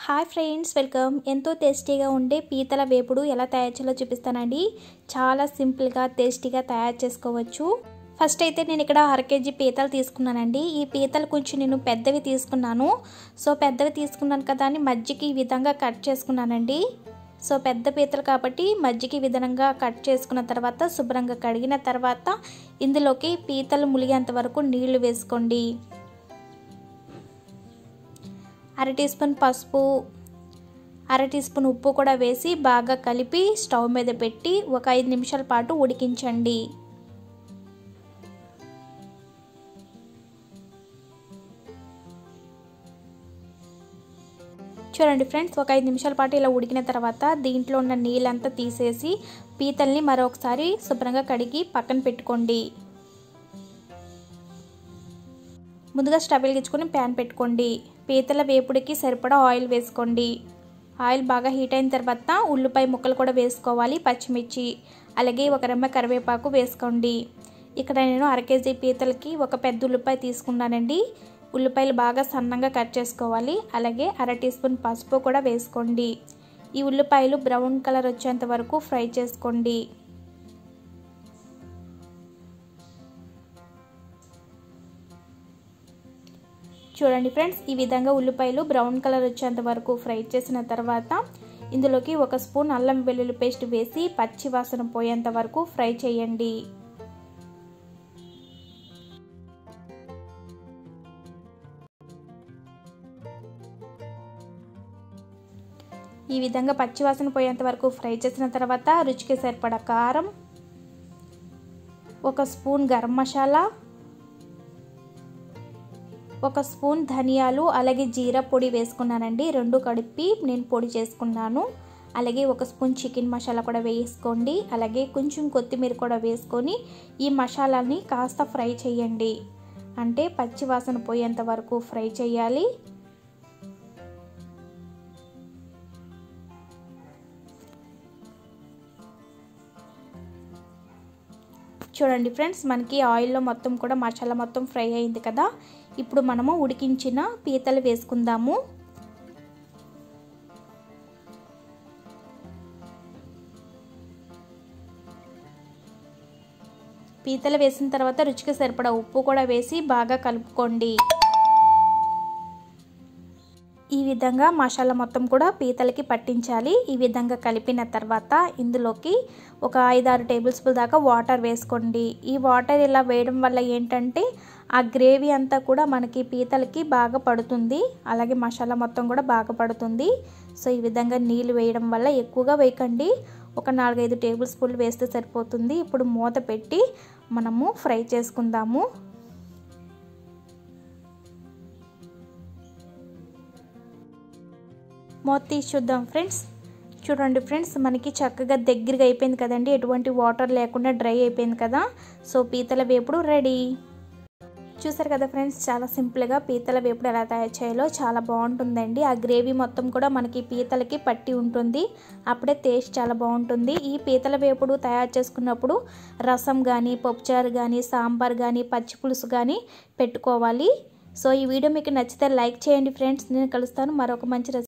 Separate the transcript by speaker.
Speaker 1: hi friends welcome ఎంతో టేస్టీగా ఉండే పీతల వేపుడు ఎలా తయారు చేయాలో చూపిస్తానండి చాలా సింపుల్గా టేస్టీగా తయారు చేసుకోవచ్చు ఫస్ట్ అయితే నేను ఇక్కడ అర కేజీ పీతలు తీసుకున్నానండి ఈ పీతలు కొంచెం నేను పెద్దవి తీసుకున్నాను సో పెద్దవి తీసుకున్నాను కదా అని మజ్జికి ఈ విధంగా కట్ చేసుకున్నానండి సో పెద్ద పీతలు కాబట్టి మజ్జికి ఈ విధంగా కట్ చేసుకున్న తర్వాత శుభ్రంగా కడిగిన తర్వాత ఇందులోకి పీతలు ములిగేంత వరకు నీళ్లు వేసుకోండి అర టీ స్పూన్ పసుపు అర టీ స్పూన్ ఉప్పు కూడా వేసి బాగా కలిపి స్టవ్ మీద పెట్టి ఒక ఐదు నిమిషాల పాటు ఉడికించండి చూడండి ఫ్రెండ్స్ ఒక ఐదు నిమిషాల పాటు ఇలా ఉడికిన తర్వాత దీంట్లో ఉన్న నీళ్ళంతా తీసేసి పీతల్ని మరొకసారి శుభ్రంగా కడిగి పక్కన పెట్టుకోండి ముందుగా స్టవ్ వెలిగించుకొని ప్యాన్ పెట్టుకోండి పీతల వేపుడికి సరిపడా ఆయిల్ వేసుకోండి ఆయిల్ బాగా హీట్ అయిన తర్వాత ఉల్లిపాయ ముక్కలు కూడా వేసుకోవాలి పచ్చిమిర్చి అలాగే ఒక రెమ్మ కరివేపాకు వేసుకోండి ఇక్కడ నేను అర కేజీ పీతలకి ఒక పెద్ద ఉల్లిపాయ తీసుకున్నానండి ఉల్లిపాయలు బాగా సన్నంగా కట్ చేసుకోవాలి అలాగే అర టీ స్పూన్ పసుపు కూడా వేసుకోండి ఈ ఉల్లిపాయలు బ్రౌన్ కలర్ వచ్చేంత వరకు ఫ్రై చేసుకోండి చూడండి ఫ్రెండ్స్ ఈ విధంగా ఉల్లిపాయలు బ్రౌన్ కలర్ వచ్చేంత వరకు ఫ్రై చేసిన తర్వాత ఇందులోకి ఒక స్పూన్ అల్లం వెల్లుల్లి పేస్ట్ వేసి పచ్చి వాసన పోయేంత వరకు ఫ్రై చేయండి ఈ విధంగా పచ్చివాసన పోయేంత వరకు ఫ్రై చేసిన తర్వాత రుచికి సరిపడా కారం ఒక స్పూన్ గరం మసాలా ఒక స్పూన్ ధనియాలు అలాగే జీరా పొడి వేసుకున్నానండి రెండు కడిపి నేను పొడి చేసుకున్నాను అలాగే ఒక స్పూన్ చికెన్ మసాలా కూడా వేసుకోండి అలాగే కొంచెం కొత్తిమీర కూడా వేసుకొని ఈ మసాలాని కాస్త ఫ్రై చేయండి అంటే పచ్చి వాసన పోయేంత వరకు ఫ్రై చేయాలి చూడండి ఫ్రెండ్స్ మనకి ఆయిల్లో మొత్తం కూడా మసాలా మొత్తం ఫ్రై అయింది కదా ఇప్పుడు మనము ఉడికించిన పీతలు వేసుకుందాము పీతలు వేసిన తర్వాత రుచికి సరిపడా ఉప్పు కూడా వేసి బాగా కలుపుకోండి ఈ విధంగా మసాలా మొత్తం కూడా పీతలకి పట్టించాలి ఈ విధంగా కలిపిన తర్వాత ఇందులోకి ఒక ఐదారు టేబుల్ స్పూన్ దాకా వాటర్ వేసుకోండి ఈ వాటర్ ఇలా వేయడం వల్ల ఏంటంటే ఆ గ్రేవీ అంతా కూడా మనకి పీతలకి బాగా పడుతుంది అలాగే మసాలా మొత్తం కూడా బాగా పడుతుంది సో ఈ విధంగా నీళ్ళు వేయడం వల్ల ఎక్కువగా వేయకండి ఒక నాలుగైదు టేబుల్ స్పూన్లు వేస్తే సరిపోతుంది ఇప్పుడు మూత పెట్టి మనము ఫ్రై చేసుకుందాము మూత తీసి చూద్దాం ఫ్రెండ్స్ చూడండి ఫ్రెండ్స్ మనకి చక్కగా దగ్గరగా అయిపోయింది కదండి ఎటువంటి వాటర్ లేకుండా డ్రై అయిపోయింది కదా సో పీతల వేపుడు రెడీ చూసారు కదా ఫ్రెండ్స్ చాలా సింపుల్గా పీతల వేపుడు ఎలా తయారు చేయాలో చాలా బాగుంటుందండి ఆ గ్రేవీ మొత్తం కూడా మనకి పీతలకి పట్టి ఉంటుంది అప్పుడే టేస్ట్ చాలా బాగుంటుంది ఈ పీతల వేపుడు తయారు చేసుకున్నప్పుడు రసం కానీ పప్పుచారు కానీ సాంబార్ కానీ పచ్చి పులుసు కానీ పెట్టుకోవాలి సో ఈ వీడియో మీకు నచ్చితే లైక్ చేయండి ఫ్రెండ్స్ నేను కలుస్తాను మరొక మంచి